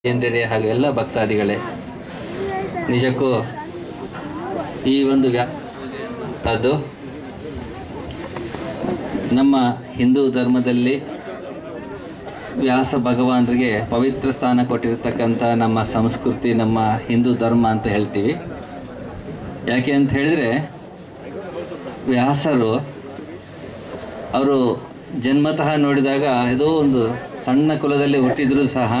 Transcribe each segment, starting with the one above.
ಎಂದಿರೆ ಹಾಗೂ ಎಲ್ಲ ಭಕ್ತಾದಿಗಳೇ ನಿಜಕ್ಕೂ ಈ ಒಂದು ವ್ಯಾ ಅದು ನಮ್ಮ ಹಿಂದೂ ಧರ್ಮದಲ್ಲಿ ವ್ಯಾಸ ಭಗವಾನರಿಗೆ ಪವಿತ್ರ ಸ್ಥಾನ ಕೊಟ್ಟಿರ್ತಕ್ಕಂಥ ನಮ್ಮ ಸಂಸ್ಕೃತಿ ನಮ್ಮ ಹಿಂದೂ ಧರ್ಮ ಅಂತ ಹೇಳ್ತೀವಿ ಯಾಕೆ ಅಂತ ಹೇಳಿದರೆ ವ್ಯಾಸರು ಅವರು ಜನ್ಮತಃ ನೋಡಿದಾಗ ಏದೋ ಒಂದು ಸಣ್ಣ ಕುಲದಲ್ಲಿ ಹುಟ್ಟಿದರೂ ಸಹ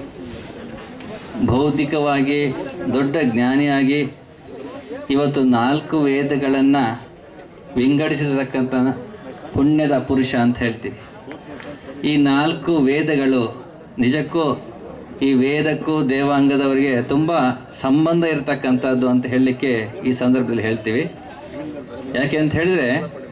ಭೌತಿಕವಾಗಿ ದೊಡ್ಡ ಜ್ಞಾನಿಯಾಗಿ ಇವತ್ತು ನಾಲ್ಕು ವೇದಗಳನ್ನು ವಿಂಗಡಿಸಿರ್ತಕ್ಕಂಥ ಪುಣ್ಯದ ಪುರುಷ ಅಂತ ಹೇಳ್ತೀವಿ ಈ ನಾಲ್ಕು ವೇದಗಳು ನಿಜಕ್ಕೂ ಈ ವೇದಕ್ಕೂ ದೇವಾಂಗದವರಿಗೆ ತುಂಬ ಸಂಬಂಧ ಇರತಕ್ಕಂಥದ್ದು ಅಂತ ಹೇಳಲಿಕ್ಕೆ ಈ ಸಂದರ್ಭದಲ್ಲಿ ಹೇಳ್ತೀವಿ ಯಾಕೆ ಅಂತ ಹೇಳಿದರೆ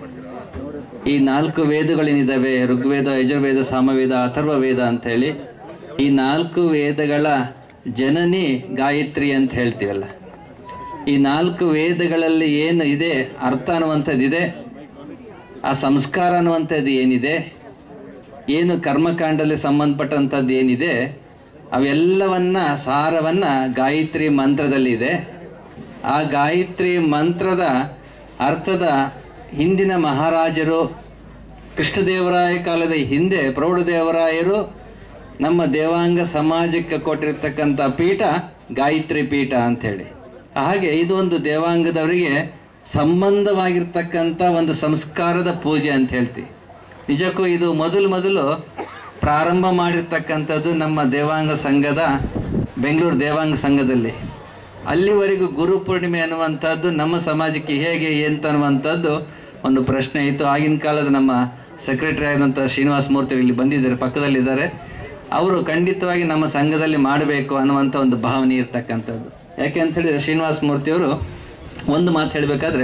ಈ ನಾಲ್ಕು ವೇದಗಳೇನಿದ್ದಾವೆ ಋಗ್ವೇದ ಯಜುರ್ವೇದ ಸಾಮವೇದ ಅಥರ್ವ ವೇದ ಅಂತ ಹೇಳಿ ಈ ನಾಲ್ಕು ವೇದಗಳ ಜನನಿ ಗಾಯತ್ರಿ ಅಂತ ಹೇಳ್ತೀವಲ್ಲ ಈ ನಾಲ್ಕು ವೇದಗಳಲ್ಲಿ ಏನು ಇದೆ ಅರ್ಥ ಅನ್ನುವಂಥದ್ದಿದೆ ಆ ಸಂಸ್ಕಾರ ಅನ್ನುವಂಥದ್ದು ಏನಿದೆ ಏನು ಕರ್ಮಕಾಂಡಲ್ಲಿ ಸಂಬಂಧಪಟ್ಟಂಥದ್ದು ಏನಿದೆ ಅವೆಲ್ಲವನ್ನ ಸಾರವನ್ನ ಗಾಯತ್ರಿ ಮಂತ್ರದಲ್ಲಿದೆ ಆ ಗಾಯತ್ರಿ ಮಂತ್ರದ ಅರ್ಥದ ಹಿಂದಿನ ಮಹಾರಾಜರು ಕೃಷ್ಣದೇವರಾಯ ಕಾಲದ ಹಿಂದೆ ಪ್ರೌಢದೇವರಾಯರು ನಮ್ಮ ದೇವಾಂಗ ಸಮಾಜಕ್ಕೆ ಕೊಟ್ಟಿರ್ತಕ್ಕಂಥ ಪೀಠ ಗಾಯತ್ರಿ ಪೀಠ ಅಂಥೇಳಿ ಹಾಗೆ ಇದು ಒಂದು ದೇವಾಂಗದವರಿಗೆ ಸಂಬಂಧವಾಗಿರ್ತಕ್ಕಂಥ ಒಂದು ಸಂಸ್ಕಾರದ ಪೂಜೆ ಅಂತ ಹೇಳ್ತೀವಿ ನಿಜಕ್ಕೂ ಇದು ಮೊದಲು ಮೊದಲು ಪ್ರಾರಂಭ ಮಾಡಿರ್ತಕ್ಕಂಥದ್ದು ನಮ್ಮ ದೇವಾಂಗ ಸಂಘದ ಬೆಂಗಳೂರು ದೇವಾಂಗ ಸಂಘದಲ್ಲಿ ಅಲ್ಲಿವರೆಗೂ ಗುರು ಪೂರ್ಣಿಮೆ ಅನ್ನುವಂಥದ್ದು ನಮ್ಮ ಸಮಾಜಕ್ಕೆ ಹೇಗೆ ಎಂತ ಅನ್ನುವಂಥದ್ದು ಒಂದು ಪ್ರಶ್ನೆ ಇತ್ತು ಆಗಿನ ಕಾಲದ ನಮ್ಮ ಸೆಕ್ರೆಟರಿ ಆದಂಥ ಶ್ರೀನಿವಾಸ ಮೂರ್ತಿ ಇಲ್ಲಿ ಬಂದಿದ್ದಾರೆ ಪಕ್ಕದಲ್ಲಿದ್ದಾರೆ ಅವರು ಖಂಡಿತವಾಗಿ ನಮ್ಮ ಸಂಘದಲ್ಲಿ ಮಾಡಬೇಕು ಅನ್ನುವಂಥ ಒಂದು ಭಾವನೆ ಇರ್ತಕ್ಕಂಥದ್ದು ಯಾಕೆ ಅಂತ ಹೇಳಿದ್ರೆ ಶ್ರೀನಿವಾಸ ಮೂರ್ತಿಯವರು ಒಂದು ಮಾತು ಹೇಳಬೇಕಾದ್ರೆ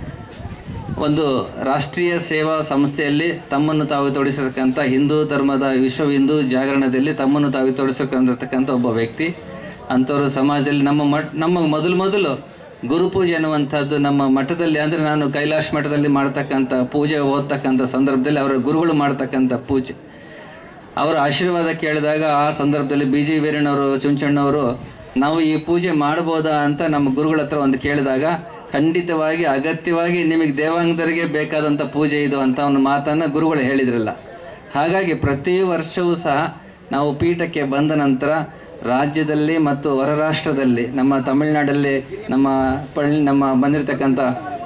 ಒಂದು ರಾಷ್ಟ್ರೀಯ ಸೇವಾ ಸಂಸ್ಥೆಯಲ್ಲಿ ತಮ್ಮನ್ನು ತಾವು ತೊಡಗಿಸಿರ್ತಕ್ಕಂಥ ಹಿಂದೂ ಧರ್ಮದ ವಿಶ್ವ ಹಿಂದೂ ಜಾಗರಣದಲ್ಲಿ ತಮ್ಮನ್ನು ತಾವು ತೊಡಗಿಸಿಕೊಂಡಿರ್ತಕ್ಕಂಥ ಒಬ್ಬ ವ್ಯಕ್ತಿ ಅಂಥವರು ಸಮಾಜದಲ್ಲಿ ನಮ್ಮ ಮಠ ನಮ್ಮ ಮೊದಲು ಮೊದಲು ಗುರುಪೂಜೆ ಅನ್ನುವಂಥದ್ದು ನಮ್ಮ ಮಠದಲ್ಲಿ ಅಂದರೆ ನಾನು ಕೈಲಾಶ ಮಠದಲ್ಲಿ ಮಾಡ್ತಕ್ಕಂಥ ಪೂಜೆ ಓದ್ತಕ್ಕಂಥ ಸಂದರ್ಭದಲ್ಲಿ ಅವರ ಗುರುಗಳು ಮಾಡ್ತಕ್ಕಂಥ ಪೂಜೆ ಅವರ ಆಶೀರ್ವಾದ ಕೇಳಿದಾಗ ಆ ಸಂದರ್ಭದಲ್ಲಿ ಬಿ ಜಿ ವೀರಣ್ಣವರು ಚುಂಚಣ್ಣವರು ನಾವು ಈ ಪೂಜೆ ಮಾಡ್ಬೋದಾ ಅಂತ ನಮ್ಮ ಗುರುಗಳ ಹತ್ರ ಒಂದು ಕೇಳಿದಾಗ ಖಂಡಿತವಾಗಿ ಅಗತ್ಯವಾಗಿ ನಿಮಗೆ ದೇವಾಂಗದರಿಗೆ ಬೇಕಾದಂಥ ಪೂಜೆ ಇದು ಅಂತ ಒಂದು ಮಾತನ್ನು ಗುರುಗಳು ಹೇಳಿದ್ರಲ್ಲ ಹಾಗಾಗಿ ಪ್ರತಿ ವರ್ಷವೂ ಸಹ ನಾವು ಪೀಠಕ್ಕೆ ಬಂದ ನಂತರ ರಾಜ್ಯದಲ್ಲಿ ಮತ್ತು ಹೊರ ರಾಷ್ಟ್ರದಲ್ಲಿ ನಮ್ಮ ತಮಿಳುನಾಡಲ್ಲಿ ನಮ್ಮ ಪಳ್ಳಿ ನಮ್ಮ ಬಂದಿರತಕ್ಕಂಥ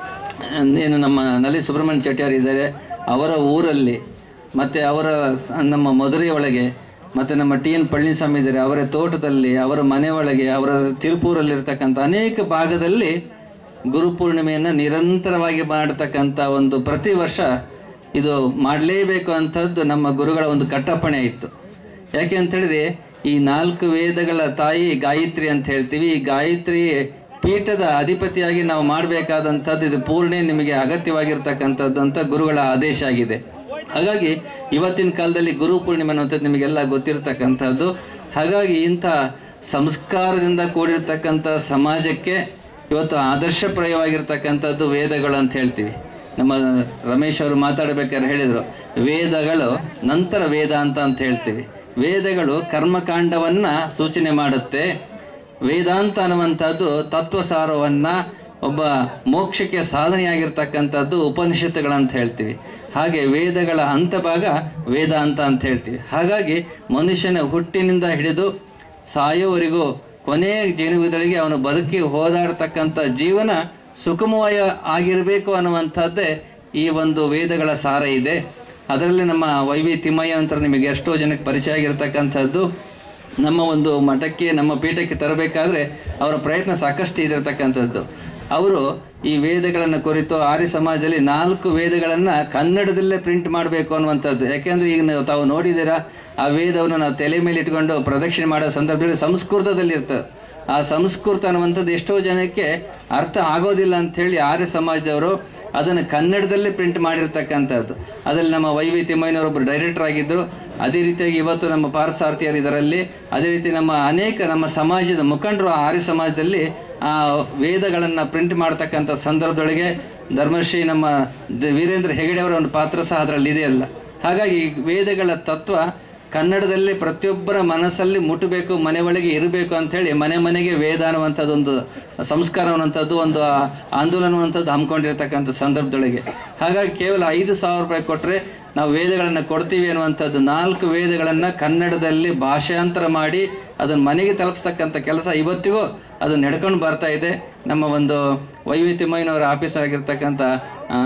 ಏನು ನಮ್ಮ ನಲ್ಲಿ ಸುಬ್ರಹ್ಮಣ್ಯ ಚೆಟ್ಟಿಯಾರ್ ಇದ್ದಾರೆ ಅವರ ಊರಲ್ಲಿ ಮತ್ತು ಅವರ ಸ- ನಮ್ಮ ಮಧುರೆ ಒಳಗೆ ಮತ್ತು ನಮ್ಮ ಟಿ ಎನ್ ಪಳನಿಸ್ವಾಮಿ ಇದ್ದಾರೆ ಅವರ ತೋಟದಲ್ಲಿ ಅವರ ಮನೆ ಒಳಗೆ ಅವರ ತಿರುಪೂರಲ್ಲಿರ್ತಕ್ಕಂಥ ಅನೇಕ ಭಾಗದಲ್ಲಿ ಗುರುಪೂರ್ಣಿಮೆಯನ್ನು ನಿರಂತರವಾಗಿ ಮಾಡತಕ್ಕಂಥ ಒಂದು ಪ್ರತಿ ವರ್ಷ ಇದು ಮಾಡಲೇಬೇಕು ಅಂಥದ್ದು ನಮ್ಮ ಗುರುಗಳ ಒಂದು ಕಟ್ಟಪ್ಪಣೆ ಇತ್ತು ಯಾಕೆ ಅಂತ ಹೇಳಿದ್ರೆ ಈ ನಾಲ್ಕು ವೇದಗಳ ತಾಯಿ ಗಾಯತ್ರಿ ಅಂತ ಹೇಳ್ತೀವಿ ಈ ಗಾಯತ್ರಿ ಪೀಠದ ಅಧಿಪತಿಯಾಗಿ ನಾವು ಮಾಡಬೇಕಾದಂಥದ್ದು ಇದು ಪೂರ್ಣೆ ನಿಮಗೆ ಅಗತ್ಯವಾಗಿರ್ತಕ್ಕಂಥದ್ದು ಅಂತ ಗುರುಗಳ ಆದೇಶ ಆಗಿದೆ ಹಾಗಾಗಿ ಇವತ್ತಿನ ಕಾಲದಲ್ಲಿ ಗುರು ಪೂರ್ಣಿಮೆ ಅನ್ನುವಂಥದ್ದು ನಿಮಗೆಲ್ಲ ಗೊತ್ತಿರತಕ್ಕಂಥದ್ದು ಹಾಗಾಗಿ ಇಂಥ ಸಂಸ್ಕಾರದಿಂದ ಕೂಡಿರ್ತಕ್ಕಂಥ ಸಮಾಜಕ್ಕೆ ಇವತ್ತು ಆದರ್ಶಪ್ರಾಯವಾಗಿರ್ತಕ್ಕಂಥದ್ದು ವೇದಗಳು ಅಂತ ಹೇಳ್ತೀವಿ ನಮ್ಮ ರಮೇಶ್ ಅವರು ಮಾತಾಡಬೇಕಾದ್ರೆ ಹೇಳಿದರು ವೇದಗಳು ನಂತರ ವೇದಾಂತ ಅಂತ ಹೇಳ್ತೀವಿ ವೇದಗಳು ಕರ್ಮಕಾಂಡವನ್ನ ಸೂಚನೆ ಮಾಡುತ್ತೆ ವೇದಾಂತ ಅನ್ನುವಂಥದ್ದು ತತ್ವಸಾರವನ್ನ ಒಬ್ಬ ಮೋಕ್ಷಕ್ಕೆ ಸಾಧನೆಯಾಗಿರ್ತಕ್ಕಂಥದ್ದು ಉಪನಿಷತ್ತುಗಳಂತ ಹೇಳ್ತೀವಿ ಹಾಗೆ ವೇದಗಳ ಅಂತಭಾಗ ವೇದಾಂತ ಅಂತ ಹೇಳ್ತೀವಿ ಹಾಗಾಗಿ ಮನುಷ್ಯನ ಹುಟ್ಟಿನಿಂದ ಹಿಡಿದು ಸಾಯೋವರೆಗೂ ಕೊನೆಯ ಜೀವನಗಳಿಗೆ ಅವನು ಬದುಕಿ ಹೋದಾಡ್ತಕ್ಕಂಥ ಜೀವನ ಸುಖಮಯ ಆಗಿರಬೇಕು ಅನ್ನುವಂಥದ್ದೇ ಈ ಒಂದು ವೇದಗಳ ಸಾರ ಇದೆ ಅದರಲ್ಲಿ ನಮ್ಮ ವೈ ವಿ ತಿಮ್ಮಯ್ಯ ಅಂತ ನಿಮಗೆ ಎಷ್ಟೋ ಜನಕ್ಕೆ ಪರಿಚಯ ಆಗಿರ್ತಕ್ಕಂಥದ್ದು ನಮ್ಮ ಒಂದು ಮಠಕ್ಕೆ ನಮ್ಮ ಪೀಠಕ್ಕೆ ತರಬೇಕಾದ್ರೆ ಅವರ ಪ್ರಯತ್ನ ಸಾಕಷ್ಟು ಇದಿರತಕ್ಕಂಥದ್ದು ಅವರು ಈ ವೇದಗಳನ್ನು ಕುರಿತು ಆರ್ಯ ಸಮಾಜದಲ್ಲಿ ನಾಲ್ಕು ವೇದಗಳನ್ನು ಕನ್ನಡದಲ್ಲೇ ಪ್ರಿಂಟ್ ಮಾಡಬೇಕು ಅನ್ನುವಂಥದ್ದು ಯಾಕೆಂದ್ರೆ ಈಗ ನೀವು ತಾವು ನೋಡಿದ್ದೀರಾ ಆ ವೇದವನ್ನು ನಾವು ತಲೆ ಮೇಲೆ ಇಟ್ಕೊಂಡು ಪ್ರದಕ್ಷಿಣೆ ಮಾಡೋ ಸಂದರ್ಭದಲ್ಲಿ ಸಂಸ್ಕೃತದಲ್ಲಿ ಇರ್ತದೆ ಆ ಸಂಸ್ಕೃತ ಅನ್ನುವಂಥದ್ದು ಎಷ್ಟೋ ಜನಕ್ಕೆ ಅರ್ಥ ಆಗೋದಿಲ್ಲ ಅಂಥೇಳಿ ಆರ್ಯ ಸಮಾಜದವರು ಅದನ್ನು ಕನ್ನಡದಲ್ಲೇ ಪ್ರಿಂಟ್ ಮಾಡಿರ್ತಕ್ಕಂಥದ್ದು ಅದರಲ್ಲಿ ನಮ್ಮ ವೈ ವಿ ತಿಮ್ಮಯ್ಯನವರೊಬ್ಬರು ಡೈರೆಕ್ಟರ್ ಆಗಿದ್ದರು ಅದೇ ರೀತಿಯಾಗಿ ಇವತ್ತು ನಮ್ಮ ಪಾರಸಾರ್ಥಿಯರು ಇದರಲ್ಲಿ ಅದೇ ರೀತಿ ನಮ್ಮ ಅನೇಕ ನಮ್ಮ ಸಮಾಜದ ಮುಖಂಡರು ಆರ್ಯ ಸಮಾಜದಲ್ಲಿ ಆ ವೇದಗಳನ್ನು ಪ್ರಿಂಟ್ ಮಾಡ್ತಕ್ಕಂಥ ಸಂದರ್ಭದೊಳಗೆ ಧರ್ಮಶ್ರೀ ನಮ್ಮ ದ- ವೀರೇಂದ್ರ ಹೆಗಡೆ ಅವರ ಒಂದು ಪಾತ್ರ ಸಹ ಅದರಲ್ಲಿ ಇದೆಯಲ್ಲ ಹಾಗಾಗಿ ವೇದಗಳ ತತ್ವ ಕನ್ನಡದಲ್ಲಿ ಪ್ರತಿಯೊಬ್ಬರ ಮನಸ್ಸಲ್ಲಿ ಮುಟ್ಟಬೇಕು ಮನೆ ಒಳಗೆ ಇರಬೇಕು ಅಂತ ಹೇಳಿ ಮನೆ ಮನೆಗೆ ವೇದ ಅನ್ನುವಂಥದ್ದೊಂದು ಸಂಸ್ಕಾರ ಅನ್ನುವಂಥದ್ದು ಒಂದು ಆಂದೋಲನ ಅನ್ನುವಂಥದ್ದು ಹಮ್ಮಿಕೊಂಡಿರ್ತಕ್ಕಂಥ ಸಂದರ್ಭದೊಳಗೆ ಹಾಗಾಗಿ ಕೇವಲ ಐದು ಸಾವಿರ ರೂಪಾಯಿ ಕೊಟ್ಟರೆ ನಾವು ವೇದಗಳನ್ನು ಕೊಡ್ತೀವಿ ಅನ್ನುವಂಥದ್ದು ನಾಲ್ಕು ವೇದಗಳನ್ನು ಕನ್ನಡದಲ್ಲಿ ಭಾಷಾಂತರ ಮಾಡಿ ಅದನ್ನು ಮನೆಗೆ ತಲುಪಿಸ್ತಕ್ಕಂಥ ಕೆಲಸ ಇವತ್ತಿಗೂ ಅದು ನಡ್ಕೊಂಡು ಬರ್ತಾ ಇದೆ ನಮ್ಮ ಒಂದು ವೈವಿಧ್ಯಮಯನವರ ಆಫೀಸ್ ಆಗಿರ್ತಕ್ಕಂಥ ಆ,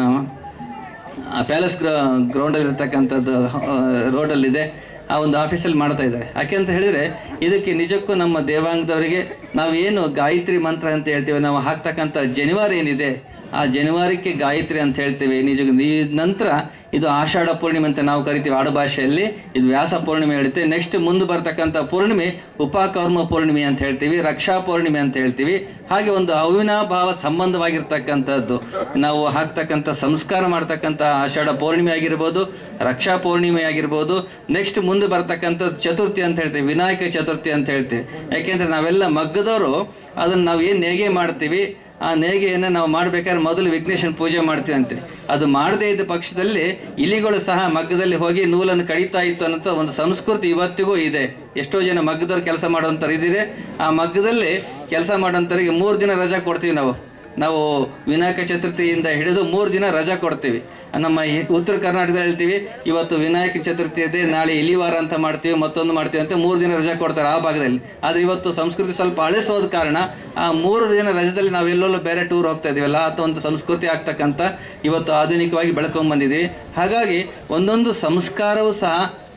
ಆ ಪ್ಯಾಲೇಸ್ ಗ್ರೌ ಗ್ರೌಂಡಲ್ಲಿ ಇರ್ತಕ್ಕಂಥದ್ದು ರೋಡಲ್ಲಿದೆ ಆ ಒಂದು ಆಫೀಸಲ್ಲಿ ಮಾಡ್ತಾ ಇದ್ದಾರೆ ಯಾಕೆ ಅಂತ ಹೇಳಿದ್ರೆ ಇದಕ್ಕೆ ನಿಜಕ್ಕೂ ನಮ್ಮ ದೇವಾಂಗದವರಿಗೆ ನಾವು ಏನು ಗಾಯತ್ರಿ ಮಂತ್ರ ಅಂತ ಹೇಳ್ತೀವಿ ನಾವು ಹಾಕ್ತಕ್ಕಂಥ ಜನಿವಾರ ಏನಿದೆ ಆ ಜನಿವಾರಕ್ಕೆ ಗಾಯತ್ರಿ ಅಂತ ಹೇಳ್ತೀವಿ ನಿಜ ಈ ನಂತರ ಇದು ಆಷಾಢ ಪೂರ್ಣಿಮೆ ಅಂತ ನಾವು ಕರಿತೀವಿ ಆಡು ಭಾಷೆಯಲ್ಲಿ ಇದು ವ್ಯಾಸ ಪೂರ್ಣಿಮೆ ಹೇಳುತ್ತೆ ನೆಕ್ಸ್ಟ್ ಮುಂದೆ ಬರ್ತಕ್ಕಂಥ ಪೂರ್ಣಿಮೆ ಉಪಕರ್ಮ ಪೂರ್ಣಿಮೆ ಅಂತ ಹೇಳ್ತೀವಿ ರಕ್ಷಾ ಪೂರ್ಣಿಮೆ ಅಂತ ಹೇಳ್ತೀವಿ ಹಾಗೆ ಒಂದು ಅವಿನಾಭಾವ ಸಂಬಂಧವಾಗಿರ್ತಕ್ಕಂಥದ್ದು ನಾವು ಹಾಕ್ತಕ್ಕಂಥ ಸಂಸ್ಕಾರ ಮಾಡ್ತಕ್ಕಂಥ ಆಷಾಢ ಪೂರ್ಣಿಮೆ ಆಗಿರ್ಬೋದು ರಕ್ಷಾ ಪೂರ್ಣಿಮೆ ಆಗಿರ್ಬೋದು ನೆಕ್ಸ್ಟ್ ಮುಂದೆ ಬರ್ತಕ್ಕಂಥ ಚತುರ್ಥಿ ಅಂತ ಹೇಳ್ತೀವಿ ವಿನಾಯಕ ಚತುರ್ಥಿ ಅಂತ ಹೇಳ್ತೀವಿ ಯಾಕೆಂದ್ರೆ ನಾವೆಲ್ಲ ಮಗ್ಗದವರು ಅದನ್ನ ನಾವು ಏನು ನೇಗೆ ಮಾಡ್ತೀವಿ ಆ ನೇಗೆಯನ್ನು ನಾವು ಮಾಡ್ಬೇಕಾದ್ರೆ ಮೊದಲು ವಿಘ್ನೇಶ್ವರನ ಪೂಜೆ ಮಾಡ್ತೀವಿ ಅಂತೆ ಅದು ಮಾಡದೇ ಇದ್ದ ಪಕ್ಷದಲ್ಲಿ ಇಲಿಗಳು ಸಹ ಮಗ್ಗದಲ್ಲಿ ಹೋಗಿ ನೂಲನ್ನು ಕಡಿತಾ ಇತ್ತು ಅನ್ನೋ ಒಂದು ಸಂಸ್ಕೃತಿ ಇವತ್ತಿಗೂ ಇದೆ ಎಷ್ಟೋ ಜನ ಮಗ್ಗದವ್ರು ಕೆಲಸ ಮಾಡೋಂಥವ್ರು ಇದ್ದೀರಿ ಆ ಮಗ್ಗದಲ್ಲಿ ಕೆಲಸ ಮಾಡೋಂಥವ್ರಿಗೆ ಮೂರು ದಿನ ರಜಾ ಕೊಡ್ತೀವಿ ನಾವು ನಾವು ವಿನಾಯಕ ಚತುರ್ಥಿಯಿಂದ ಹಿಡಿದು ಮೂರು ದಿನ ರಜಾ ಕೊಡ್ತೀವಿ ನಮ್ಮ ಈ ಉತ್ತರ ಕರ್ನಾಟಕದಲ್ಲಿ ಹೇಳ್ತೀವಿ ಇವತ್ತು ವಿನಾಯಕ ಚತುರ್ಥಿ ಇದೆ ನಾಳೆ ಇಲಿವಾರ ಅಂತ ಮಾಡ್ತೀವಿ ಮತ್ತೊಂದು ಮಾಡ್ತೀವಿ ಅಂತ ಮೂರು ದಿನ ರಜಾ ಕೊಡ್ತಾರೆ ಆ ಭಾಗದಲ್ಲಿ ಆದ್ರೆ ಇವತ್ತು ಸಂಸ್ಕೃತಿ ಸ್ವಲ್ಪ ಅಳಿಸೋದ ಕಾರಣ ಆ ಮೂರು ದಿನ ರಜದಲ್ಲಿ ನಾವು ಎಲ್ಲೆಲ್ಲೋ ಬೇರೆ ಟೂರ್ ಹೋಗ್ತಾ ಇದೀವಲ್ಲ ಅಥವಾ ಒಂದು ಸಂಸ್ಕೃತಿ ಆಗ್ತಕ್ಕಂಥ ಇವತ್ತು ಆಧುನಿಕವಾಗಿ ಬೆಳ್ಕೊಂಡ್ ಬಂದಿದ್ದೀವಿ ಹಾಗಾಗಿ ಒಂದೊಂದು ಸಂಸ್ಕಾರವೂ ಸಹ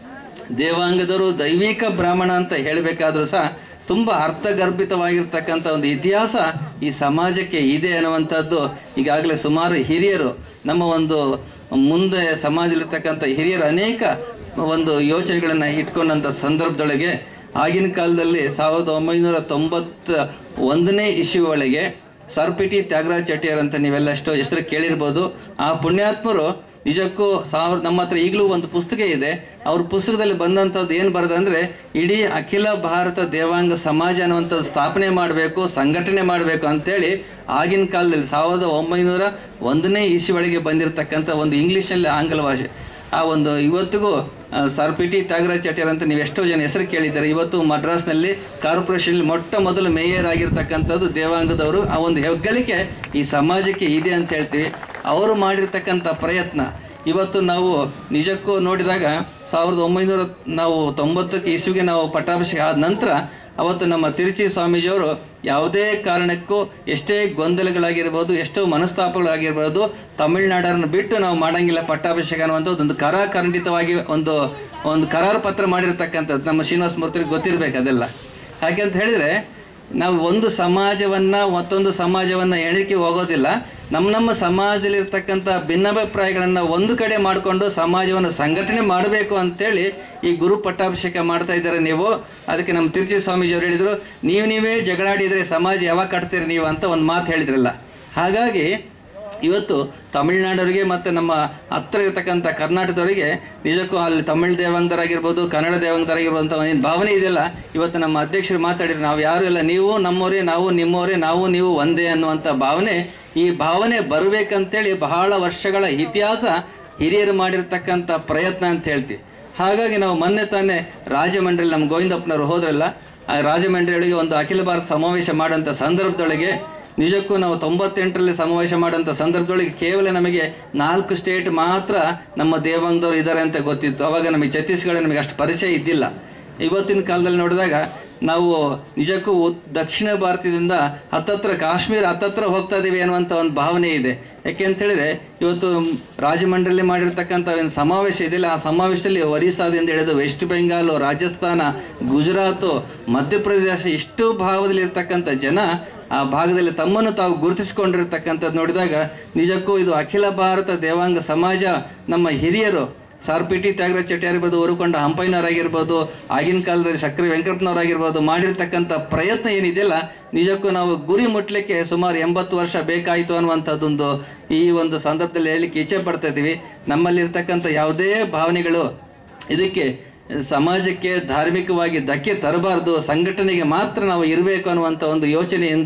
ದೇವಾಂಗದವರು ದೈವಿಕ ಬ್ರಾಹ್ಮಣ ಅಂತ ಹೇಳಬೇಕಾದ್ರೂ ಸಹ ತುಂಬ ಅರ್ಥಗರ್ಭಿತವಾಗಿರ್ತಕ್ಕಂಥ ಒಂದು ಇತಿಹಾಸ ಈ ಸಮಾಜಕ್ಕೆ ಇದೆ ಅನ್ನುವಂಥದ್ದು ಈಗಾಗಲೇ ಸುಮಾರು ಹಿರಿಯರು ನಮ್ಮ ಒಂದು ಮುಂದೆ ಸಮಾಜದಲ್ಲಿರ್ತಕ್ಕಂಥ ಹಿರಿಯರು ಅನೇಕ ಒಂದು ಯೋಚನೆಗಳನ್ನು ಇಟ್ಕೊಂಡಂಥ ಸಂದರ್ಭದೊಳಗೆ ಆಗಿನ ಕಾಲದಲ್ಲಿ ಸಾವಿರದ ಒಂಬೈನೂರ ತೊಂಬತ್ತ ಒಂದನೇ ಇಶ್ಯೂ ಒಳಗೆ ಸರ್ಪಿಟಿ ತ್ಯಾಗರಾಜ್ ಚೆಟ್ಟಿಯರ್ ಅಂತ ನೀವೆಲ್ಲ ಎಷ್ಟೋ ಹೆಸರು ಕೇಳಿರ್ಬೋದು ಆ ಪುಣ್ಯಾತ್ಮರು ನಿಜಕ್ಕೂ ಸಾವಿರ ನಮ್ಮ ಹತ್ರ ಈಗಲೂ ಒಂದು ಪುಸ್ತಕ ಇದೆ ಅವ್ರ ಪುಸ್ತಕದಲ್ಲಿ ಬಂದಂಥದ್ದು ಏನು ಬರೋದಂದ್ರೆ ಇಡೀ ಅಖಿಲ ಭಾರತ ದೇವಾಂಗ ಸಮಾಜ ಅನ್ನುವಂಥದ್ದು ಸ್ಥಾಪನೆ ಮಾಡಬೇಕು ಸಂಘಟನೆ ಮಾಡಬೇಕು ಅಂತೇಳಿ ಆಗಿನ ಕಾಲದಲ್ಲಿ ಸಾವಿರದ ಒಂಬೈನೂರ ಒಂದನೇ ಇಸ್ವಿ ಒಳಗೆ ಬಂದಿರತಕ್ಕಂಥ ಒಂದು ಇಂಗ್ಲೀಷಲ್ಲಿ ಆಂಗ್ಲ ಭಾಷೆ ಆ ಒಂದು ಇವತ್ತಿಗೂ ಆ, sir P T Thyagaraj Chettiar ಅಂತ ನೀವು ಎಷ್ಟೋ ಜನ ಹೆಸರು ಕೇಳಿದ್ದಾರೆ ಇವತ್ತು ಮದ್ರಾಸ್ನಲ್ಲಿ ಕಾರ್ಪೊರೇಷನ್ ಮೊಟ್ಟ ಮೊದಲು ಮೇಯರ್ ಆಗಿರ್ತಕ್ಕಂಥದ್ದು ದೇವಾಂಗದವರು ಆ ಒಂದು ಹೆಗ್ಗಳಿಕೆ ಈ ಸಮಾಜಕ್ಕೆ ಇದೆ ಅಂತ ಹೇಳ್ತೀವಿ ಅವರು ಮಾಡಿರ್ತಕ್ಕಂಥ ಪ್ರಯತ್ನ ಇವತ್ತು ನಾವು ನಿಜಕ್ಕೂ ನೋಡಿದಾಗ ಸಾವಿರದ ಒಂಬೈನೂರ ನಾವು ತೊಂಬತ್ತಕ್ಕೆ ಇಸ್ವಿಗೆ ನಾವು ಪಟ್ಟಾಭಿಷೇಕ ಆದ ನಂತರ ಅವತ್ತು ನಮ್ಮ ತಿರುಚಿ ಸ್ವಾಮೀಜಿಯವರು ಯಾವುದೇ ಕಾರಣಕ್ಕೂ ಎಷ್ಟೇ ಗೊಂದಲಗಳಾಗಿರ್ಬೋದು ಎಷ್ಟೋ ಮನಸ್ತಾಪಗಳಾಗಿರ್ಬೋದು ತಮಿಳುನಾಡನ್ನು ಬಿಟ್ಟು ನಾವು ಮಾಡಂಗಿಲ್ಲ ಪಟ್ಟಾಭಿಷೇಕ ಅನ್ನುವಂಥ ಒಂದು ಕರಾಖಂಡಿತವಾಗಿ ಒಂದು ಒಂದು ಕರಾರು ಪತ್ರ ಮಾಡಿರ್ತಕ್ಕಂಥದ್ದು ನಮ್ಮ ಶ್ರೀನಿವಾಸ ಮೂರ್ತಿಗೆ ಗೊತ್ತಿರ್ಬೇಕು ಅದೆಲ್ಲ ಹಾಗೆ ಅಂತ ಹೇಳಿದ್ರೆ ನಾವು ಒಂದು ಸಮಾಜವನ್ನ ಮತ್ತೊಂದು ಸಮಾಜವನ್ನ ಎಣಿಕೆ ಹೋಗೋದಿಲ್ಲ ನಮ್ಮ ನಮ್ಮ ಸಮಾಜದಲ್ಲಿರ್ತಕ್ಕಂಥ ಭಿನ್ನಾಭಿಪ್ರಾಯಗಳನ್ನ ಒಂದು ಕಡೆ ಮಾಡಿಕೊಂಡು ಸಮಾಜವನ್ನು ಸಂಘಟನೆ ಮಾಡಬೇಕು ಅಂತೇಳಿ ಈ ಗುರು ಪಟ್ಟಾಭಿಷೇಕ ಮಾಡ್ತಾ ಇದ್ದಾರೆ ನೀವು ಅದಕ್ಕೆ ನಮ್ಮ ತಿರುಚಿ ಸ್ವಾಮೀಜಿಯವರು ಹೇಳಿದ್ರು ನೀವು ನೀವೇ ಜಗಳಾಡಿದ್ರೆ ಸಮಾಜ ಯಾವಾಗ ಕಟ್ತೀರಿ ನೀವು ಅಂತ ಒಂದು ಮಾತು ಹೇಳಿದ್ರಲ್ಲ ಹಾಗಾಗಿ ಇವತ್ತು ತಮಿಳುನಾಡವರಿಗೆ ಮತ್ತು ನಮ್ಮ ಹತ್ರ ಇರತಕ್ಕಂಥ ಕರ್ನಾಟಕದವರಿಗೆ ನಿಜಕ್ಕೂ ಅಲ್ಲಿ ತಮಿಳ್ ದೇವಂಗರಾಗಿರ್ಬೋದು ಕನ್ನಡ ದೇವಂಗರಾಗಿರ್ಬೋದು ಅಂತ ಏನು ಭಾವನೆ ಇದೆಯಲ್ಲ ಇವತ್ತು ನಮ್ಮ ಅಧ್ಯಕ್ಷರು ಮಾತಾಡಿದ್ರು ನಾವು ಯಾರು ಇಲ್ಲ ನೀವು ನಮ್ಮವರೇ ನಾವು ನಿಮ್ಮವರೇ ನಾವು ನೀವು ಒಂದೇ ಅನ್ನುವಂಥ ಭಾವನೆ ಈ ಭಾವನೆ ಬರಬೇಕಂತೇಳಿ ಬಹಳ ವರ್ಷಗಳ ಇತಿಹಾಸ ಹಿರಿಯರು ಮಾಡಿರ್ತಕ್ಕಂಥ ಪ್ರಯತ್ನ ಅಂತ ಹೇಳ್ತೀವಿ ಹಾಗಾಗಿ ನಾವು ಮೊನ್ನೆ ತಾನೇ ರಾಜಮಂಡ್ರಿಲಿ ನಮ್ಮ ಗೋವಿಂದಪ್ಪನವರು ಹೋದ್ರಲ್ಲ ಆ ರಾಜಮಂಡ್ರಿಯೊಳಗೆ ಒಂದು ಅಖಿಲ ಭಾರತ ಸಮಾವೇಶ ಮಾಡೋಂಥ ಸಂದರ್ಭದೊಳಗೆ ನಿಜಕ್ಕೂ ನಾವು ತೊಂಬತ್ತೆಂಟರಲ್ಲಿ ಸಮಾವೇಶ ಮಾಡೋಂಥ ಸಂದರ್ಭದೊಳಗೆ ಕೇವಲ ನಮಗೆ ನಾಲ್ಕು ಸ್ಟೇಟ್ ಮಾತ್ರ ನಮ್ಮ ದೇವಾಂಗದವರು ಇದ್ದಾರೆ ಅಂತ ಗೊತ್ತಿತ್ತು ಅವಾಗ ನಮಗೆ ಛತ್ತೀಸ್ಗಢ ನಮಗೆ ಅಷ್ಟು ಪರಿಚಯ ಇದ್ದಿಲ್ಲ ಇವತ್ತಿನ ಕಾಲದಲ್ಲಿ ನೋಡಿದಾಗ ನಾವು ನಿಜಕ್ಕೂ ಉತ್- ದಕ್ಷಿಣ ಭಾರತದಿಂದ ಹತ್ತತ್ರ ಕಾಶ್ಮೀರ ಹತ್ತತ್ರ ಹೋಗ್ತಾ ಇದೀವಿ ಅನ್ನುವಂಥ ಒಂದು ಭಾವನೆ ಇದೆ ಯಾಕೆ ಅಂತ ಹೇಳಿದ್ರೆ ಇವತ್ತು ರಾಜಮಂಡ್ರಿಯಲ್ಲಿ ಮಾಡಿರ್ತಕ್ಕಂಥ ಒಂದು ಸಮಾವೇಶ ಇದೆಯಲ್ಲ ಆ ಸಮಾವೇಶದಲ್ಲಿ ಒರಿಸ್ಸಾದಿಂದ ಹಿಡಿದು ವೆಸ್ಟ್ ಬೆಂಗಾಲ್ ರಾಜಸ್ಥಾನ ಗುಜರಾತು ಮಧ್ಯಪ್ರದೇಶ ಇಷ್ಟು ಭಾಗದಲ್ಲಿ ಇರ್ತಕ್ಕಂಥ ಜನ ಆ ಭಾಗದಲ್ಲಿ ತಮ್ಮನ್ನು ತಾವು ಗುರುತಿಸಿಕೊಂಡಿರ್ತಕ್ಕಂಥದ್ದು ನೋಡಿದಾಗ ನಿಜಕ್ಕೂ ಇದು ಅಖಿಲ ಭಾರತ ದೇವಾಂಗ ಸಮಾಜ ನಮ್ಮ ಹಿರಿಯರು sir P T Thyagaraj Chetty ಇರ್ಬೋದು ಉರುಕೊಂಡ ಹಂಪಯ್ಯನವರಾಗಿರ್ಬೋದು ಆಗಿನ ಕಾಲದಲ್ಲಿ ಸಕ್ರೆ ವೆಂಕಟಪ್ಪನವರಾಗಿರ್ಬೋದು ಮಾಡಿರ್ತಕ್ಕಂಥ ಪ್ರಯತ್ನ ಏನಿದೆಯಲ್ಲ ನಿಜಕ್ಕೂ ನಾವು ಗುರಿ ಮುಟ್ಲಿಕ್ಕೆ ಸುಮಾರು ಎಂಬತ್ತು ವರ್ಷ ಬೇಕಾಯಿತು ಅನ್ನುವಂಥದ್ದೊಂದು ಈ ಒಂದು ಸಂದರ್ಭದಲ್ಲಿ ಹೇಳಲಿಕ್ಕೆ ಇಚ್ಛೆ ಪಡ್ತಾ ಇದ್ದೀವಿ ನಮ್ಮಲ್ಲಿರ್ತಕ್ಕಂಥ ಯಾವುದೇ ಭಾವನೆಗಳು ಇದಕ್ಕೆ ಸಮಾಜಕ್ಕೆ ಧಾರ್ಮಿಕವಾಗಿ ಧಕ್ಕೆ ತರಬಾರ್ದು ಸಂಘಟನೆಗೆ ಮಾತ್ರ ನಾವು ಇರಬೇಕು ಅನ್ನುವಂಥ ಒಂದು ಯೋಚನೆಯಿಂದ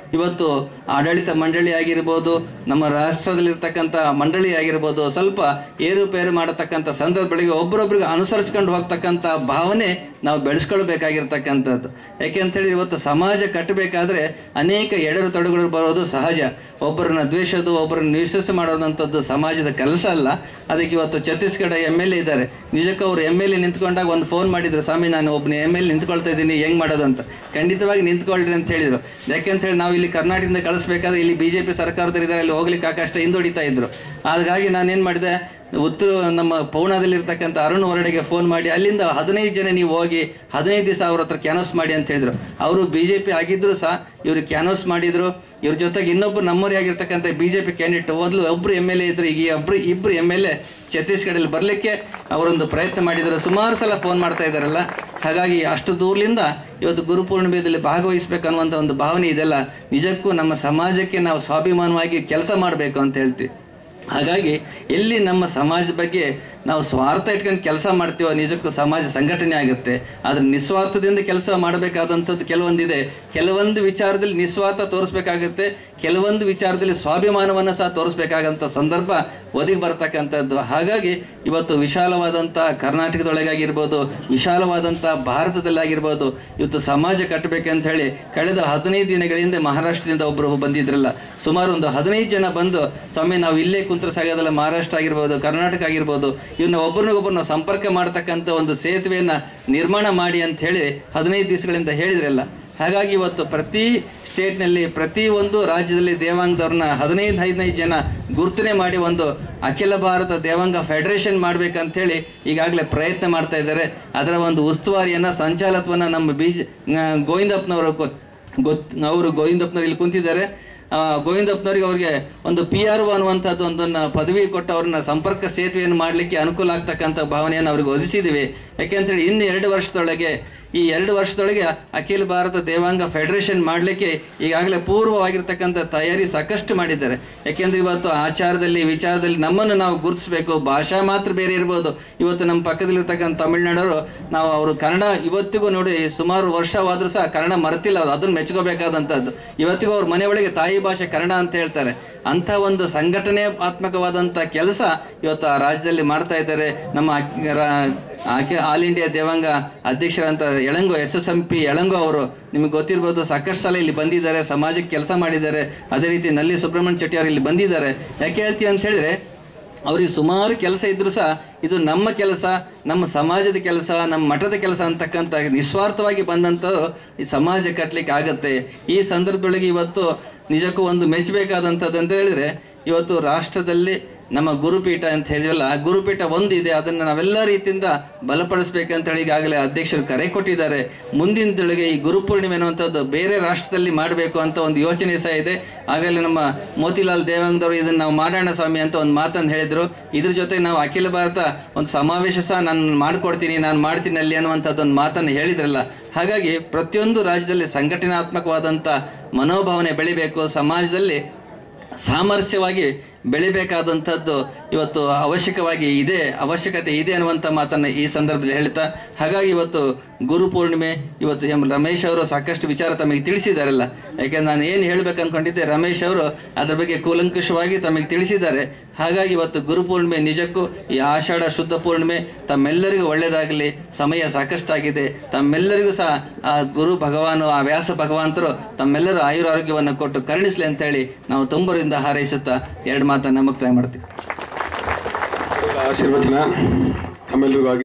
ಇವತ್ತು ಆಡಳಿತ ಮಂಡಳಿ ಆಗಿರ್ಬೋದು ನಮ್ಮ ರಾಷ್ಟ್ರದಲ್ಲಿರ್ತಕ್ಕಂಥ ಮಂಡಳಿ ಆಗಿರ್ಬೋದು ಸ್ವಲ್ಪ ಏರುಪೇರು ಮಾಡತಕ್ಕಂಥ ಸಂದರ್ಭಗಳಿಗೆ ಒಬ್ಬರೊಬ್ಬರಿಗೆ ಅನುಸರಿಸ್ಕೊಂಡು ಹೋಗ್ತಕ್ಕಂಥ ಭಾವನೆ ನಾವು ಬೆಳೆಸ್ಕೊಳ್ಬೇಕಾಗಿರ್ತಕ್ಕಂಥದ್ದು ಯಾಕೆಂತೇಳಿ ಇವತ್ತು ಸಮಾಜ ಕಟ್ಟಬೇಕಾದ್ರೆ ಅನೇಕ ಎಡರು ತೊಡಗುಗಳು ಬರೋದು ಸಹಜ ಒಬ್ಬರನ್ನ ದ್ವೇಷದು ಒಬ್ಬರನ್ನ ವಿಶ್ವಾಸ ಮಾಡೋದಂಥದ್ದು ಸಮಾಜದ ಕೆಲಸ ಅಲ್ಲ ಅದಕ್ಕೆ ಇವತ್ತು ಛತ್ತೀಸ್ಗಢ ಎಮ್ ಎಲ್ ಎ ಇದ್ದಾರೆ ನಿಜಕ್ಕೂ ಅವರು ಎಮ್ ಎಲ್ ಎ ನಿಂತ್ಕೊಂಡಾಗ ಒಂದು ಫೋನ್ ಮಾಡಿದ್ರು ಸ್ವಾಮಿ ನಾನು ಒಬ್ಬನ ಎಮ್ ಎಲ್ ನಿಂತ್ಕೊಳ್ತಾ ಇದ್ದೀನಿ ಹೆಂಗ್ ಮಾಡೋದು ಅಂತ ಖಂಡಿತವಾಗಿ ನಿಂತ್ಕೊಳ್ರಿ ಅಂತ ಹೇಳಿದ್ರು ಯಾಕೆಂತ ಹೇಳಿ ನಾವು ಇಲ್ಲಿ ಕರ್ನಾಟಕದಿಂದ ಕಳಿಸ್ಬೇಕಾದ್ರೆ ಇಲ್ಲಿ ಬಿಜೆಪಿ ಸರ್ಕಾರದಲ್ಲಿದ್ದಾರೆ ಅಲ್ಲಿ ಹೋಗ್ಲಿಕ್ಕೆ ಆಕಾಶ ಹಿಂದುಡಿತಾ ಇದ್ರು ಹಾಗಾಗಿ ನಾನೇನ್ ಮಾಡಿದೆ ಉತ್ತರ ನಮ್ಮ ಪೌಣದಲ್ಲಿರ್ತಕ್ಕಂಥ ಅರುಣ್ ಹೊರಡೆಗೆ ಫೋನ್ ಮಾಡಿ ಅಲ್ಲಿಂದ ಹದಿನೈದು ಜನ ನೀವು ಹೋಗಿ ಹದಿನೈದು ದಿವಸ ಅವ್ರ ಹತ್ರ ಕ್ಯಾನೋಸ್ ಮಾಡಿ ಅಂತ ಹೇಳಿದ್ರು ಅವರು ಬಿಜೆಪಿ ಆಗಿದ್ರು ಸಹ ಇವರು ಕ್ಯಾನೋಸ್ ಮಾಡಿದ್ರು ಇವ್ರ ಜೊತೆಗೆ ಇನ್ನೊಬ್ರು ನಮ್ಮವರೇ ಆಗಿರ್ತಕ್ಕಂಥ ಬಿಜೆಪಿ ಕ್ಯಾಂಡಿಡೇಟ್ ಮೊದಲು ಒಬ್ರು ಎಮ್ ಎಲ್ ಎ ಇದ್ರು ಈಗ ಒಬ್ರು ಇಬ್ರು ಎಮ್ ಎಲ್ ಎ ಛತ್ತೀಸ್ಗಢಲ್ಲಿ ಬರಲಿಕ್ಕೆ ಅವರೊಂದು ಪ್ರಯತ್ನ ಮಾಡಿದ್ರು ಸುಮಾರು ಸಲ ಫೋನ್ ಮಾಡ್ತಾ ಇದ್ದಾರಲ್ಲ ಹಾಗಾಗಿ ಅಷ್ಟು ದೂರದಿಂದ ಇವತ್ತು ಗುರುಪೂರ್ಣಿಮೆಯಲ್ಲಿ ಭಾಗವಹಿಸ್ಬೇಕನ್ನುವಂಥ ಒಂದು ಭಾವನೆ ಇದೆಲ್ಲ ನಿಜಕ್ಕೂ ನಮ್ಮ ಸಮಾಜಕ್ಕೆ ನಾವು ಸ್ವಾಭಿಮಾನವಾಗಿ ಕೆಲಸ ಮಾಡಬೇಕು ಅಂತ ಹೇಳ್ತೀವಿ ಹಾಗಾಗಿ ಎಲ್ಲಿ ನಮ್ಮ ಸಮಾಜದ ಬಗ್ಗೆ ನಾವು ಸ್ವಾರ್ಥ ಇಟ್ಕೊಂಡು ಕೆಲಸ ಮಾಡ್ತೀವೋ ನಿಜಕ್ಕೂ ಸಮಾಜ ಸಂಘಟನೆ ಆಗುತ್ತೆ ಆದ್ರೆ ನಿಸ್ವಾರ್ಥದಿಂದ ಕೆಲಸ ಮಾಡಬೇಕಾದಂಥದ್ದು ಕೆಲವೊಂದಿದೆ ಕೆಲವೊಂದು ವಿಚಾರದಲ್ಲಿ ನಿಸ್ವಾರ್ಥ ತೋರಿಸ್ಬೇಕಾಗುತ್ತೆ ಕೆಲವೊಂದು ವಿಚಾರದಲ್ಲಿ ಸ್ವಾಭಿಮಾನವನ್ನು ಸಹ ತೋರಿಸ್ಬೇಕಾಗಂಥ ಸಂದರ್ಭ ಒದಗಿ ಬರ್ತಕ್ಕಂಥದ್ದು ಹಾಗಾಗಿ ಇವತ್ತು ವಿಶಾಲವಾದಂಥ ಕರ್ನಾಟಕದೊಳಗಾಗಿರ್ಬೋದು ವಿಶಾಲವಾದಂಥ ಭಾರತದಲ್ಲಾಗಿರ್ಬೋದು ಇವತ್ತು ಸಮಾಜ ಕಟ್ಟಬೇಕಂತ ಹೇಳಿ ಕಳೆದ ಹದಿನೈದು ದಿನಗಳಿಂದ ಮಹಾರಾಷ್ಟ್ರದಿಂದ ಒಬ್ಬರು ಬಂದಿದ್ರಲ್ಲ ಸುಮಾರು ಒಂದು ಹದಿನೈದು ಜನ ಬಂದು ಸ್ವಾಮಿ ನಾವು ಇಲ್ಲೇ ಕುಂತ್ರ ಸಾಗೋದಲ್ಲ ಮಹಾರಾಷ್ಟ್ರ ಆಗಿರ್ಬೋದು ಕರ್ನಾಟಕ ಆಗಿರ್ಬೋದು ಇವನ್ನ ಒಬ್ಬರನ್ನೊಬ್ಬರನ್ನ ಸಂಪರ್ಕ ಮಾಡತಕ್ಕಂಥ ಒಂದು ಸೇತುವೆಯನ್ನ ನಿರ್ಮಾಣ ಮಾಡಿ ಅಂತ ಹೇಳಿ ಹದಿನೈದು ದಿವಸಗಳಿಂದ ಹೇಳಿದ್ರಲ್ಲ ಹಾಗಾಗಿ ಇವತ್ತು ಪ್ರತಿ ಸ್ಟೇಟ್ನಲ್ಲಿ ಪ್ರತಿ ಒಂದು ರಾಜ್ಯದಲ್ಲಿ ದೇವಾಂಗದವ್ರನ್ನ ಹದಿನೈದು ಹದಿನೈದು ಜನ ಗುರುತನೆ ಮಾಡಿ ಒಂದು ಅಖಿಲ ಭಾರತ ದೇವಾಂಗ ಫೆಡರೇಷನ್ ಮಾಡ್ಬೇಕಂತೇಳಿ ಈಗಾಗಲೇ ಪ್ರಯತ್ನ ಮಾಡ್ತಾ ಇದ್ದಾರೆ ಅದರ ಒಂದು ಉಸ್ತುವಾರಿಯನ್ನ ಸಂಚಾಲಕವನ್ನ ನಮ್ಮ ಬೀಜ ಗೋವಿಂದಪ್ಪನವರು ಗೊತ್ ಅವರು ಗೋವಿಂದಪ್ಪನವರು ಇಲ್ಲಿ ಕುಂತಿದ್ದಾರೆ ಆ, ಗೋವಿಂದಪ್ಪನವರಿಗೆ ಅವರಿಗೆ ಒಂದು ಪಿ ಆರ್ ಒ ಅನ್ನುವಂಥದ್ದು ಒಂದನ್ನು ಪದವಿ ಕೊಟ್ಟು ಅವ್ರನ್ನ ಸಂಪರ್ಕ ಸೇತುವೆಯನ್ನು ಮಾಡಲಿಕ್ಕೆ ಅನುಕೂಲ ಆಗ್ತಕ್ಕಂಥ ಭಾವನೆಯನ್ನು ಅವ್ರಿಗೆ ಒದಗಿಸಿದ್ದೀವಿ ಯಾಕೆಂತೇಳಿ ಇನ್ನು ಎರಡು ವರ್ಷದೊಳಗೆ ಈ ಎರಡು ವರ್ಷದೊಳಗೆ ಅಖಿಲ ಭಾರತ ದೇವಾಂಗ ಫೆಡರೇಷನ್ ಮಾಡಲಿಕ್ಕೆ ಈಗಾಗಲೇ ಪೂರ್ವವಾಗಿರ್ತಕ್ಕಂಥ ತಯಾರಿ ಸಾಕಷ್ಟು ಮಾಡಿದ್ದಾರೆ ಯಾಕೆಂದ್ರೆ ಇವತ್ತು ಆಚಾರದಲ್ಲಿ ವಿಚಾರದಲ್ಲಿ ನಮ್ಮನ್ನು ನಾವು ಗುರುತಿಸಬೇಕು ಭಾಷಾ ಮಾತ್ರ ಬೇರೆ ಇರ್ಬೋದು ಇವತ್ತು ನಮ್ಮ ಪಕ್ಕದಲ್ಲಿರ್ತಕ್ಕಂಥ ತಮಿಳ್ನಾಡವರು ನಾವು ಅವರು ಕನ್ನಡ ಇವತ್ತಿಗೂ ನೋಡಿ ಸುಮಾರು ವರ್ಷವಾದರೂ ಸಹ ಕನ್ನಡ ಮರೆತಿಲ್ಲ ಅವ್ರು ಅದನ್ನು ಮೆಚ್ಕೋಬೇಕಾದಂಥದ್ದು ಇವತ್ತಿಗೂ ಅವ್ರ ಮನೆ ಒಳಗೆ ತಾಯಿ ಭಾಷೆ ಕನ್ನಡ ಅಂತ ಹೇಳ್ತಾರೆ ಅಂತ ಒಂದು ಸಂಘಟನೆ ಆತ್ಮಕವಾದಂಥ ಕೆಲಸ ಇವತ್ತು ಆ ರಾಜ್ಯದಲ್ಲಿ ಮಾಡ್ತಾ ಇದ್ದಾರೆ ನಮ್ಮ ಅಕ್- ರಾ- ಆಕೆ ಆಲ್ ಇಂಡಿಯಾ ದೇವಾಂಗ ಅಧ್ಯಕ್ಷರಂತ Elango S S M P Elango ಅವರು ನಿಮಗೆ ಗೊತ್ತಿರ್ಬೋದು ಸಾಕಷ್ಟು ಸಲ ಇಲ್ಲಿ ಬಂದಿದ್ದಾರೆ ಸಮಾಜಕ್ಕೆ ಕೆಲಸ ಮಾಡಿದ್ದಾರೆ ಅದೇ ರೀತಿ ನಲ್ಲಿ ಸುಬ್ರಹ್ಮಣ್ಯ ಚೆಟ್ಟಿ ಅವರು ಇಲ್ಲಿ ಬಂದಿದ್ದಾರೆ ಯಾಕೆ ಹೇಳ್ತೀವಿ ಅಂತ ಹೇಳಿದ್ರೆ ಅವ್ರಿಗೆ ಸುಮಾರು ಕೆಲಸ ಇದ್ರು ಸಹ ಇದು ನಮ್ಮ ಕೆಲಸ ನಮ್ಮ ಸಮಾಜದ ಕೆಲಸ ನಮ್ಮ ಮಠದ ಕೆಲಸ ಅಂತಕ್ಕಂಥ ನಿಸ್ವಾರ್ಥವಾಗಿ ಬಂದಂಥದ್ದು ಈ ಸಮಾಜ ಕಟ್ಟಲಿಕ್ಕೆ ಆಗತ್ತೆ ಈ ಸಂದರ್ಭದೊಳಗೆ ಇವತ್ತು ನಿಜಕ್ಕೂ ಒಂದು ಮೆಚ್ಚಬೇಕಾದಂಥದ್ದು ಅಂತ ಹೇಳಿದ್ರೆ ಇವತ್ತು ರಾಷ್ಟ್ರದಲ್ಲಿ ನಮ್ಮ ಗುರುಪೀಠ ಅಂತ ಹೇಳಿದ್ವಲ್ಲ ಆ ಗುರುಪೀಠ ಒಂದಿದೆ ಅದನ್ನು ನಾವೆಲ್ಲ ರೀತಿಯಿಂದ ಬಲಪಡಿಸ್ಬೇಕಂತ ಹೇಳಿ ಈಗಾಗಲೇ ಅಧ್ಯಕ್ಷರು ಕರೆ ಕೊಟ್ಟಿದ್ದಾರೆ ಮುಂದಿನ ದಿನದೊಳಗೆ ಈ ಗುರುಪೂರ್ಣಿಮೆ ಅನ್ನುವಂಥದ್ದು ಬೇರೆ ರಾಷ್ಟ್ರದಲ್ಲಿ ಮಾಡಬೇಕು ಅಂತ ಒಂದು ಯೋಚನೆ ಸಹ ಇದೆ ಆಗಲೇ ನಮ್ಮ ಮೋತಿಲಾಲ್ ದೇವಾಂಗದವರು ಇದನ್ನು ನಾವು ಮಾಡೋಣ ಸ್ವಾಮಿ ಅಂತ ಒಂದು ಮಾತನ್ನು ಹೇಳಿದ್ರು ಇದ್ರ ಜೊತೆ ನಾವು ಅಖಿಲ ಭಾರತ ಒಂದು ಸಮಾವೇಶ ಸಹ ನಾನು ಮಾಡ್ಕೊಡ್ತೀನಿ ನಾನು ಮಾಡ್ತೀನಿ ಅಲ್ಲಿ ಅನ್ನುವಂಥದ್ದು ಒಂದು ಮಾತನ್ನು ಹೇಳಿದ್ರಲ್ಲ ಹಾಗಾಗಿ ಪ್ರತಿಯೊಂದು ರಾಜ್ಯದಲ್ಲಿ ಸಂಘಟನಾತ್ಮಕವಾದಂಥ ಮನೋಭಾವನೆ ಬೆಳಿಬೇಕು ಸಮಾಜದಲ್ಲಿ ಸಾಮರಸ್ಯವಾಗಿ ಬೆಳಿಬೇಕಾದಂಥದ್ದು ಇವತ್ತು ಅವಶ್ಯಕವಾಗಿ ಇದೆ ಅವಶ್ಯಕತೆ ಇದೆ ಅನ್ನುವಂಥ ಮಾತನ್ನು ಈ ಸಂದರ್ಭದಲ್ಲಿ ಹೇಳ್ತಾ ಹಾಗಾಗಿ ಇವತ್ತು ಗುರು ಪೂರ್ಣಿಮೆ ಇವತ್ತು ಎಂ ರಮೇಶ್ ಅವರು ಸಾಕಷ್ಟು ವಿಚಾರ ತಮಗೆ ತಿಳಿಸಿದಾರಲ್ಲ ಯಾಕೆಂದ್ರೆ ನಾನು ಏನು ಹೇಳ್ಬೇಕು ಅನ್ಕೊಂಡಿದ್ದೆ ರಮೇಶ್ ಅವರು ಅದ್ರ ಬಗ್ಗೆ ಕೂಲಂಕುಷವಾಗಿ ತಮಗೆ ತಿಳಿಸಿದ್ದಾರೆ ಹಾಗಾಗಿ ಇವತ್ತು ಗುರು ಪೂರ್ಣಿಮೆ ನಿಜಕ್ಕೂ ಈ ಆಷಾಢ ಶುದ್ಧ ಪೂರ್ಣಿಮೆ ತಮ್ಮೆಲ್ಲರಿಗೂ ಒಳ್ಳೆಯದಾಗಲಿ ಸಮಯ ಸಾಕಷ್ಟಾಗಿದೆ ತಮ್ಮೆಲ್ಲರಿಗೂ ಸಹ ಆ ಗುರು ಭಗವಾನು ಆ ವ್ಯಾಸ ಭಗವಂತರು ತಮ್ಮೆಲ್ಲರೂ ಆಯುರಾರೋಗ್ಯವನ್ನು ಕೊಟ್ಟು ಕರುಣಿಸಲಿ ಅಂತೇಳಿ ನಾವು ತುಂಬರಿಂದ ಹಾರೈಸುತ್ತಾ ಎರಡು ಮಾತನ್ನು ಮುಕ್ತಾಯ ಮಾಡ್ತೀವಿ ಆಶೀರ್ವಚನ ತಮ್ಮೆಲ್ಲರಿಗೂ ಆಗಿ